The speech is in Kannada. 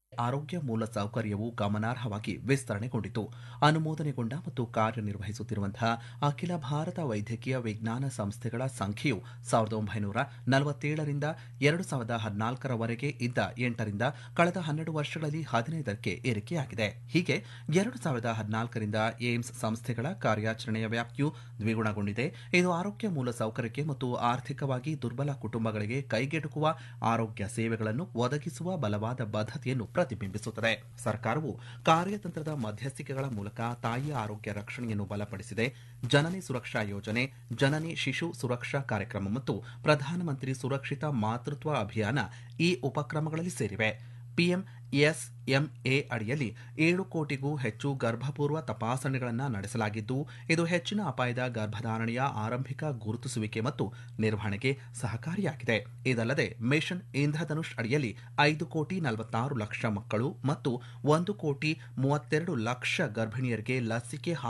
ಆರೋಗ್ಯ ಮೂಲಸೌಕರ್ಯವು ಗಮನಾರ್ಹವಾಗಿ ವಿಸ್ತರಣೆಗೊಂಡಿತು ಅನುಮೋದನೆಗೊಂಡ ಮತ್ತು ಕಾರ್ಯನಿರ್ವಹಿಸುತ್ತಿರುವಂತಹ ಅಖಿಲ ಭಾರತ ವೈದ್ಯಕೀಯ ವಿಜ್ಞಾನ ಸಂಸ್ಥೆಗಳ ಸಂಖ್ಯೆಯು ಸಾವಿರದ ಒಂಬೈನೂರ ನಲವತ್ತೇಳರಿಂದ ಎರಡು ಸಾವಿರದ ಹದಿನಾಲ್ಕರವರೆಗೆ ಇದ್ದ ಎಂಟರಿಂದ ಕಳೆದ ಹನ್ನೆರಡು ವರ್ಷಗಳಲ್ಲಿ ಹದಿನೈದಕ್ಕೆ ಏರಿಕೆಯಾಗಿದೆ ಹೀಗೆ ಎರಡು ಸಾವಿರದ ಹದಿನಾಲ್ಕರಿಂದ ಏಮ್ಸ್ ಸಂಸ್ಥೆಗಳ ಕಾರ್ಯಾಚರಣೆಯ ವ್ಯಾಪ್ತಿಯು ದ್ವಿಗುಣಗೊಂಡಿದೆ ಇದು ಆರೋಗ್ಯ ಮೂಲಸೌಕರ್ಯಕ್ಕೆ ಮತ್ತು ಆರ್ಥಿಕವಾಗಿ ದುರ್ಬಲ ಕುಟುಂಬಗಳಿಗೆ ಕೈಗೆಟುಕುವ ಆರೋಗ್ಯ ಸೇವೆಗಳನ್ನು ಒದಗಿಸುವ ಬಲವಾದ ಬದ್ಧತೆಯನ್ನು ಪ್ರತಿಬಿಂಬಿಸುತ್ತದೆ ಸರ್ಕಾರವು ಕಾರ್ಯತಂತ್ರದ ಮಧ್ಯಸ್ಥಿಕೆಗಳ ಮೂಲಕ ತಾಯಿಯ ಆರೋಗ್ಯ ರಕ್ಷಣೆಯನ್ನು ಬಲಪಡಿಸಿದೆ ಜನನಿ ಸುರಕ್ಷಾ ಯೋಜನೆ ಜನನಿ ಶಿಶು ಸುರಕ್ಷಾ ಕಾರ್ಯಕ್ರಮ ಮತ್ತು ಪ್ರಧಾನಮಂತ್ರಿ ಸುರಕ್ಷಿತ ಮಾತೃತ್ವ ಅಭಿಯಾನ ಈ ಉಪಕ್ರಮಗಳಲ್ಲಿ ಸೇರಿವೆ ಪಿಎಂ ಎಸ್ಎಂಎ ಅಡಿಯಲ್ಲಿ ಏಳು ಕೋಟಿಗೂ ಹೆಚ್ಚು ಗರ್ಭಪೂರ್ವ ತಪಾಸಣೆಗಳನ್ನು ನಡೆಸಲಾಗಿದ್ದು ಇದು ಹೆಚ್ಚಿನ ಅಪಾಯದ ಗರ್ಭಧಾರಣೆಯ ಆರಂಭಿಕ ಗುರುತಿಸುವಿಕೆ ಮತ್ತು ನಿರ್ವಹಣೆಗೆ ಸಹಕಾರಿಯಾಗಿದೆ ಇದಲ್ಲದೆ ಮಿಷನ್ ಇಂದ್ರಧನುಷ್ ಅಡಿಯಲ್ಲಿ ಐದು ಕೋಟಿ ನಲವತ್ತಾರು ಲಕ್ಷ ಮಕ್ಕಳು ಮತ್ತು ಒಂದು ಕೋಟಿ ಮೂವತ್ತೆರಡು ಲಕ್ಷ ಗರ್ಭಿಣಿಯರಿಗೆ ಲಸಿಕೆ